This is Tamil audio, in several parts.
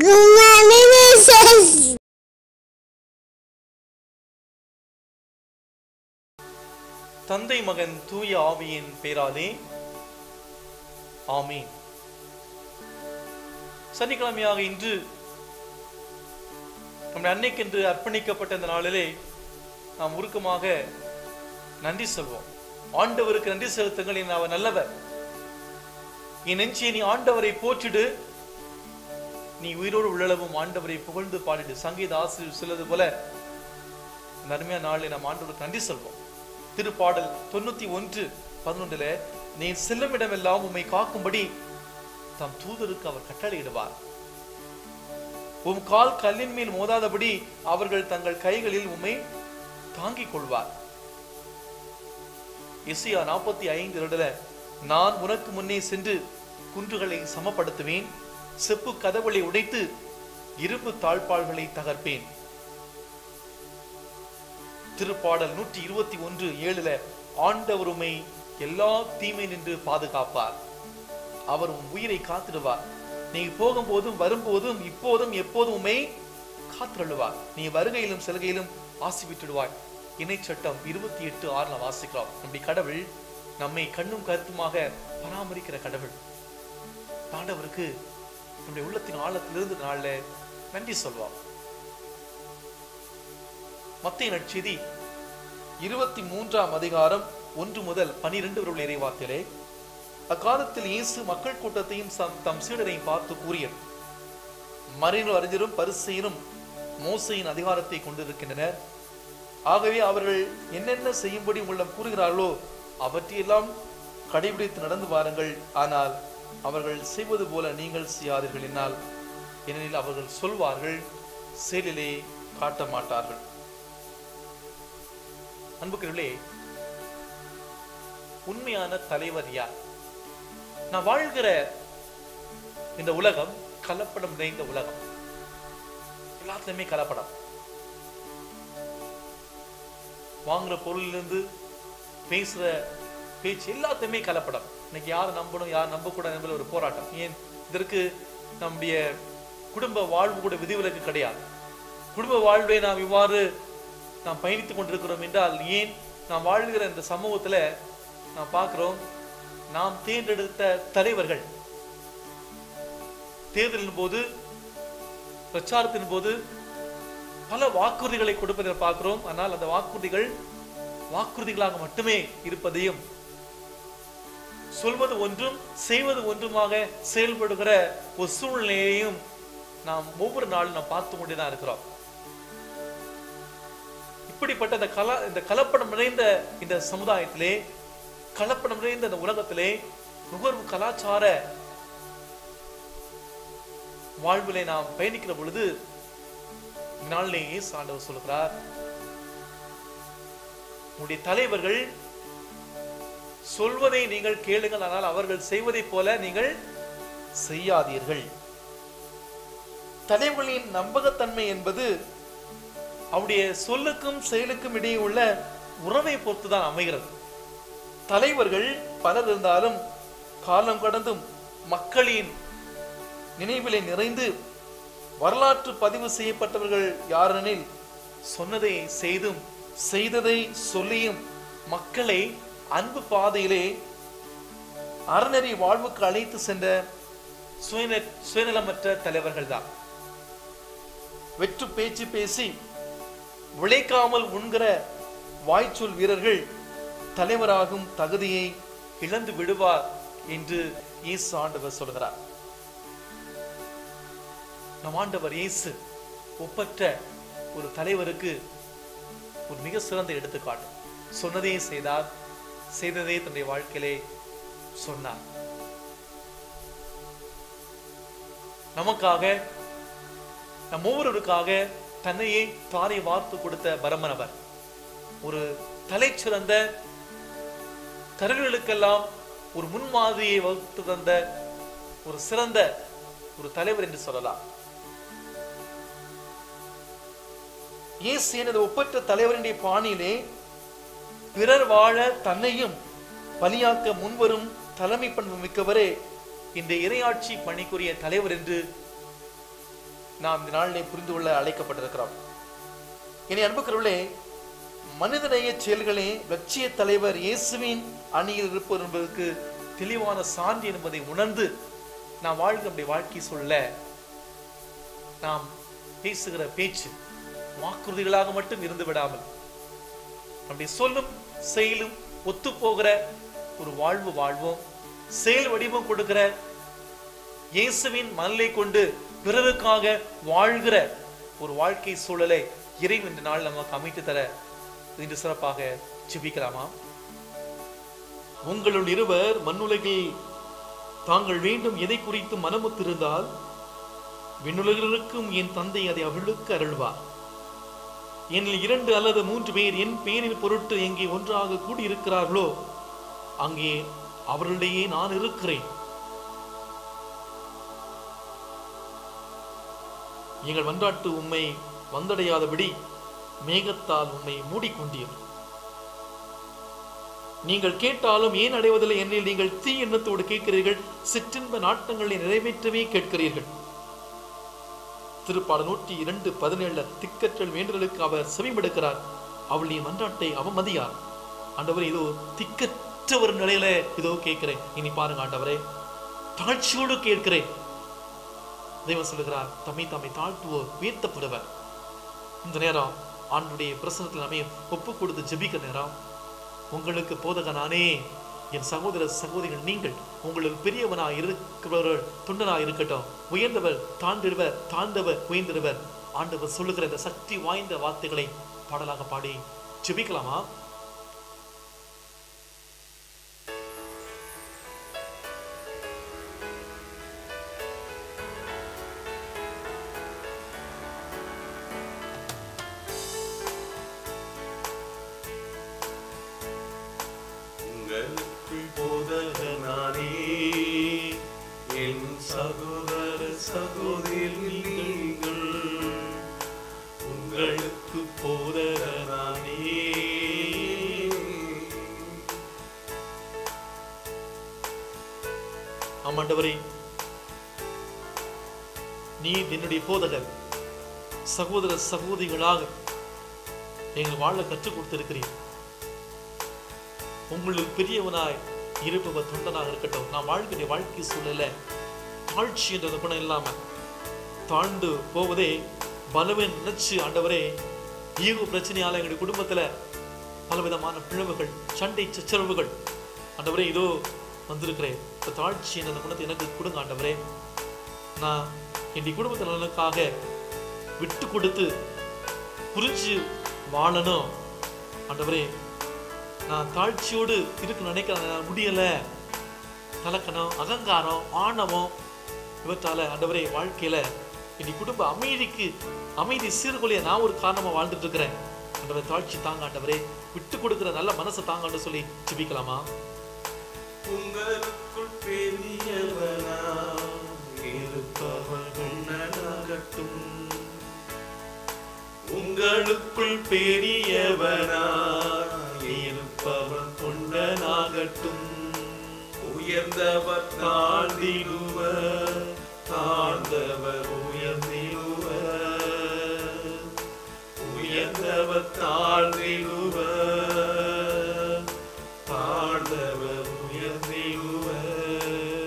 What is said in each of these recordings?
Luminescence. தந்தை மகன் தூய ஆவியின் பேராலே ஆமீன் சனிக்கிழமையாக இன்று நம்முடைய அன்னைக்கென்று அர்ப்பணிக்கப்பட்ட இந்த நாளிலே நாம் உருக்கமாக நன்றி சொல்வோம் ஆண்டவருக்கு நன்றி செலுத்துங்கள் என் அவர் நல்லவர் என் நெஞ்சியை நீ ஆண்டவரை போற்றிடு நீ உயிரோடு உள்ளளவும் ஆண்டவரை புகழ்ந்து பாடிடு சங்கீத ஆசிரியர் சொல்வது போல இந்த அருமையான நாளில் நாம் ஆண்டவருக்கு நன்றி சொல்வோம் திருப்பாடல் தொண்ணூத்தி ஒன்று பதினொன்றுல நீ செல்லும் இடமெல்லாம் உம்மை காக்கும்படி தம் தூதருக்கு அவர் கட்டளையிடுவார் உம் கால் கல்லின் மேல் மோதாதபடி அவர்கள் தங்கள் கைகளில் உம்மை தாங்கிக் கொள்வார் இசையா நாற்பத்தி ஐந்து இரண்டுல நான் உனக்கு முன்னே சென்று குன்றுகளை சமப்படுத்துவேன் செப்பு கதவுகளை உடைத்து இரும்பு தாழ்பாள்களை தகர்ப்பேன் திருப்பாடல் நூற்றி இருபத்தி ஒன்று ஏழுல ஆண்டவருமை எல்லா தீமை நின்று பாதுகாப்பார் அவர் உன் உயிரை காத்திடுவார் நீ போகும்போதும் வரும்போதும் இப்போதும் எப்போதும் உம்மை காத்திருள்வார் நீ வருகையிலும் செல்கையிலும் ஆசி விட்டுடுவாய் இணைச்சட்டம் இருபத்தி எட்டு ஆறுல வாசிக்கிறோம் நம்முடைய கடவுள் நம்மை கண்ணும் கருத்துமாக பராமரிக்கிற கடவுள் ஆண்டவருக்கு நம்முடைய உள்ளத்தின் ஆழத்திலிருந்து நாள்ல நன்றி சொல்வார் மத்திய நற்செய்தி இருபத்தி மூன்றாம் அதிகாரம் ஒன்று முதல் பனிரெண்டு வரை இறைவாக்கிலே அக்காலத்தில் இயேசு மக்கள் கூட்டத்தையும் சம்- தம் சீடரையும் பார்த்து கூறியது மறைநூல் அறிஞரும் பரிசெயரும் மோசையின் அதிகாரத்தை கொண்டிருக்கின்றனர் ஆகவே அவர்கள் என்னென்ன செய்யும்படி உள்ளம் கூறுகிறார்களோ அவற்றையெல்லாம் கடைபிடித்து நடந்து வாருங்கள் ஆனால் அவர்கள் செய்வது போல நீங்கள் செய்யாதீர்கள் என்னால் ஏனெனில் அவர்கள் சொல்வார்கள் செயலிலே காட்ட மாட்டார்கள் அன்புக்குள்ளே உண்மையான தலைவர் யார் நான் வாழ்கிற இந்த உலகம் கலப்படம் நிறைந்த உலகம் எல்லாத்துலயுமே கலப்படம் வாங்குற பொருளிலிருந்து பேசுற பேச்சு எல்லாத்தையுமே கலப்படம் இன்னைக்கு யார் நம்பணும் யார் நம்பக்கூடாது என்பது ஒரு போராட்டம் ஏன் இதற்கு நம்முடைய குடும்ப வாழ்வு கூட விதிவிலக்கு கிடையாது குடும்ப வாழ்வை நாம் இவ்வாறு நாம் பயணித்துக் கொண்டிருக்கிறோம் என்றால் ஏன் நாம் வாழ்கிற இந்த சமூகத்துல நாம் பார்க்கிறோம் நாம் தேர்ந்தெடுத்த தலைவர்கள் தேர்தலின் போது பிரச்சாரத்தின் போது பல வாக்குறுதிகளை கொடுப்பதை பார்க்கிறோம் ஆனால் அந்த வாக்குறுதிகள் வாக்குறுதிகளாக மட்டுமே இருப்பதையும் சொல்வது ஒன்றும் செய்வது ஒன்றுமாக செயல்படுகிற ஒரு சூழ்நிலையையும் நாம் ஒவ்வொரு நாளும் நாம் பார்த்து கொண்டுதான் இருக்கிறோம் இப்படிப்பட்ட இந்த கல இந்த கலப்படம் நிறைந்த இந்த சமுதாயத்திலே கலப்படம் நிறைந்த இந்த உலகத்திலே நுகர்வு கலாச்சார வாழ்விலே நாம் பயணிக்கிற பொழுது நாளிலே இயேசு ஆண்டவர் சொல்கிறார் உங்களுடைய தலைவர்கள் சொல்வதை நீங்கள் கேளுங்கள் ஆனால் அவர்கள் செய்வதைப் போல நீங்கள் செய்யாதீர்கள் தலைவர்களின் நம்பகத்தன்மை என்பது அவருடைய சொல்லுக்கும் செயலுக்கும் இடையே உள்ள உறவை பொறுத்துதான் அமைகிறது தலைவர்கள் பலர் இருந்தாலும் காலம் கடந்தும் மக்களின் நினைவிலே நிறைந்து வரலாற்று பதிவு செய்யப்பட்டவர்கள் யாரெனில் சொன்னதை செய்தும் செய்ததை சொல்லியும் மக்களை அன்பு பாதையிலே அறநெறி வாழ்வுக்கு அழைத்து சென்ற சுயந சுயநலமற்ற தலைவர்கள் தான் வெற்று பேச்சு பேசி விளைக்காமல் உண்கிற வாய்ச்சொல் வீரர்கள் தலைவராகும் தகுதியை இழந்து விடுவார் என்று இயேசு ஆண்டவர் சொல்கிறார் நம் ஆண்டவர் இயேசு ஒப்பற்ற ஒரு தலைவருக்கு ஒரு மிக சிறந்த எடுத்துக்காட்டு சொன்னதே செய்தார் செய்ததே தன்னுடைய வாழ்க்கையிலே சொன்னார் நமக்காக நம் ஒவ்வொருவருக்காக தன்னையே தாரை வார்த்து கொடுத்த பரமனவர் ஒரு தலைச்சிறந்த கருவிகளுக்கெல்லாம் ஒரு முன்மாதிரியை வகுத்து தந்த ஒரு சிறந்த ஒரு தலைவர் என்று சொல்லலாம் இயேசு எனது ஒப்பற்ற தலைவரினுடைய பாணியிலே பிறர் வாழ தன்னையும் பலியாக்க முன்வரும் தலைமை பண்பு மிக்கவரே இந்த இறையாட்சி பணிக்குரிய தலைவர் என்று நாம் இந்த நாளிலே புரிந்து கொள்ள அழைக்கப்பட்டிருக்கிறோம் இனி அன்புக்கிறவர்களே மனிதநேய செயல்களே லட்சிய தலைவர் இயேசுவின் அணியில் இருப்பவர் என்பதற்கு தெளிவான சான்று என்பதை உணர்ந்து நாம் வாழ்கிற நம்முடைய வாழ்க்கை சொல்ல நாம் பேசுகிற பேச்சு வாக்குறுதிகளாக மட்டும் இருந்து விடாமல் நம்முடைய சொல்லும் செயலும் ஒத்துப்போகிற ஒரு வாழ்வு வாழ்வோம் செயல் வடிவம் கொடுக்கிற இயேசுவின் மனலை கொண்டு பிறருக்காக வாழ்கிற ஒரு வாழ்க்கை சூழலை இறைவன் இந்த நாள் நமக்கு அமைத்து தர இன்று சிறப்பாக ஜெபிக்கலாமா உங்களுள் இருவர் மண்ணுலகில் தாங்கள் வேண்டும் எதை குறித்து மனமுத்திருந்தால் விண்ணுலகில் இருக்கும் என் தந்தை அதை அவளுக்கு அருள்வார் என்னில் இரண்டு அல்லது மூன்று பேர் என் பேரில் பொருட்டு எங்கே ஒன்றாக கூடியிருக்கிறார்களோ அங்கே அவர்களிடையே நான் இருக்கிறேன் எங்கள் மன்றாட்டு உம்மை வந்தடையாதபடி மேகத்தால் உம்மை மூடிக்கொண்டீர் நீங்கள் கேட்டாலும் ஏன் அடைவதில்லை என்னில் நீங்கள் தீ எண்ணத்தோடு கேட்கிறீர்கள் சிற்றின்ப நாட்டங்களை நிறைவேற்றவே கேட்கிறீர்கள் திருப்பாடு நூற்றி இரண்டு பதினேழுல திக்கற்றல் வேண்டுதலுக்கு அவர் செவிமெடுக்கிறார் அவளுடைய மன்றாட்டை அவமதியார் ஆண்டவரே இதோ திக்கற்ற ஒரு நிலையில இதோ கேட்கிறேன் இனி பாருங்க ஆண்டவரே தாழ்ச்சியோடு கேட்கிறேன் தெய்வம் சொல்லுகிறார் தம்மை தம்மை தாழ்த்துவோர் உயர்த்தப்படுவர் இந்த நேரம் ஆண்டுடைய பிரசனத்தில் நம்மை ஒப்பு கொடுத்து ஜெபிக்க நேரம் உங்களுக்கு போதகனானே என் சகோதர சகோதரிகள் நீங்கள் உங்களுக்கு பெரியவனா இருக்கிறவர்கள் துண்டனா இருக்கட்டும் உயர்ந்தவர் தாழ்ந்திருவர் தாழ்ந்தவர் உயர்ந்திருவர் ஆண்டவர் சொல்லுகிற இந்த சக்தி வாய்ந்த வார்த்தைகளை பாடலாக பாடி ஜெபிக்கலாமா உங்களுக்குள் போதகனானே என் சகோதர சகோதரி நீங்கள் உங்களுக்கு போதகனானே ஆமாண்டவரே நீ என்னுடைய போதகர் சகோதர சகோதரிகளாக எங்கள் வாழ கற்றுக் கொடுத்திருக்கிறீர் உங்களுக்கு பெரியவனாய் இருப்பவர் தொண்டனாக இருக்கட்டும் நான் வாழ்கிற வாழ்க்கை சூழல தாழ்ச்சி என்ற குணம் இல்லாம தாழ்ந்து போவதே பலவன் நினைச்சு ஆண்டவரே ஈகோ பிரச்சனையால எங்களுடைய குடும்பத்துல பலவிதமான பிளவுகள் சண்டை சச்சரவுகள் ஆண்டவரே இதோ வந்திருக்கிறேன் இந்த தாழ்ச்சி என்ற அந்த குணத்தை எனக்கு கொடுங்க ஆண்டவரே நான் என்னுடைய குடும்பத்து நலனுக்காக விட்டு கொடுத்து புரிஞ்சு வாழணும் ஆண்டவரே நான் தாழ்ச்சியோடு இருக்க நினைக்கிறேன் நான் முடியல தலக்கணம் அகங்காரம் ஆணவம் இவற்றால ஆண்டவரே வாழ்க்கையில இன்னைக்கு குடும்ப அமைதிக்கு அமைதி சீர்குலைய நான் ஒரு காரணமா வாழ்ந்துட்டு இருக்கிறேன் ஆண்டவரே தாழ்ச்சி தாங்க ஆண்டவரே விட்டு கொடுக்கிற நல்ல மனசை தாங்கன்னு சொல்லி ஜெபிக்கலாமா உங்களுக்குள் பெரியவனா இருப்பவர் உன்னதாகட்டும் உங்களுக்குள் பெரியவனா இருப்பவர் கொண்டனாகட்டும் உயர்ந்தவர் தாழ்ந்திடுவர் தாழ்ந்தவர் உயர்ந்திடுவர் உயர்ந்தவர் தாழ்ந்திடுவர் தாழ்ந்தவர் உயர்ந்திடுவர்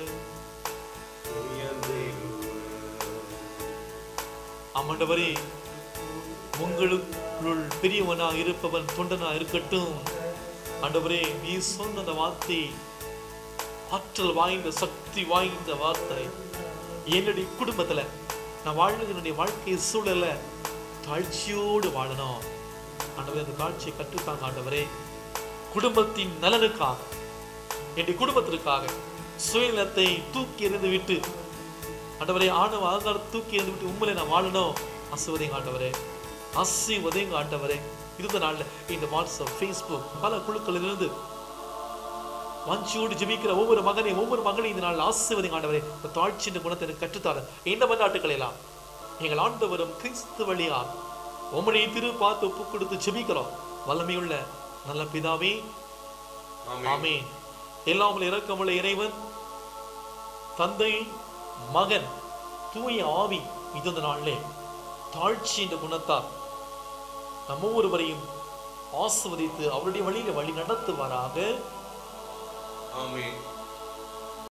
உயர்ந்திடுவர் ஆமாண்டவரே உங்களுக்குள் பெரியவனா இருப்பவன் தொண்டனா இருக்கட்டும் ஆண்டவரே நீ சொன்ன அந்த வார்த்தை ஆற்றல் வாய்ந்த சக்தி வாய்ந்த வார்த்தை என்னுடைய குடும்பத்துல நான் வாழ்கிற என்னுடைய வாழ்க்கை சூழல தாழ்ச்சியோடு வாழணும் ஆண்டவரே அந்த தாழ்ச்சியை கற்றுத்தாங்க ஆண்டவரே குடும்பத்தின் நலனுக்காக என்னுடைய குடும்பத்திற்காக சுயநலத்தை தூக்கி எறிந்து விட்டு ஆண்டவரே ஆணவ ஆகாரம் தூக்கி எறிந்து விட்டு உண்மையில நான் வாழணும் ஆசிர்வதைங்க ஆண்டவரே ஆசீர்வதைங்க ஆண்டவரே இருந்த நாள்ல இந்த வாட்ஸ்அப் ஃபேஸ்புக் பல குழுக்களிலிருந்து வாஞ்சியோடு ஜெபிக்கிற ஒவ்வொரு மகனையும் ஒவ்வொரு மகளையும் இந்த நாள் ஆசீர்வதிங்க ஆண்டவரே இந்த தாழ்ச்சியின் குணத்தை எனக்கு கற்றுத்தாரு இந்த மன்னாட்டுக்களை எல்லாம் எங்கள் ஆண்டவரும் கிறிஸ்து வழியா உம்முடைய திரு பார்த்து ஒப்பு கொடுத்து ஜெபிக்கிறோம் வல்லமையுள்ள நல்ல பிதாவே ஆமென் எல்லாம் உள்ள இரக்கமுள்ள இறைவன் தந்தை மகன் தூய ஆவி இது இந்த நாளிலே தாழ்ச்சி என்ற குணத்தால் நம்ம ஒவ்வொருவரையும் ஆசிர்வதித்து அவருடைய வழியில வழி நடத்துவாராக ஆமென்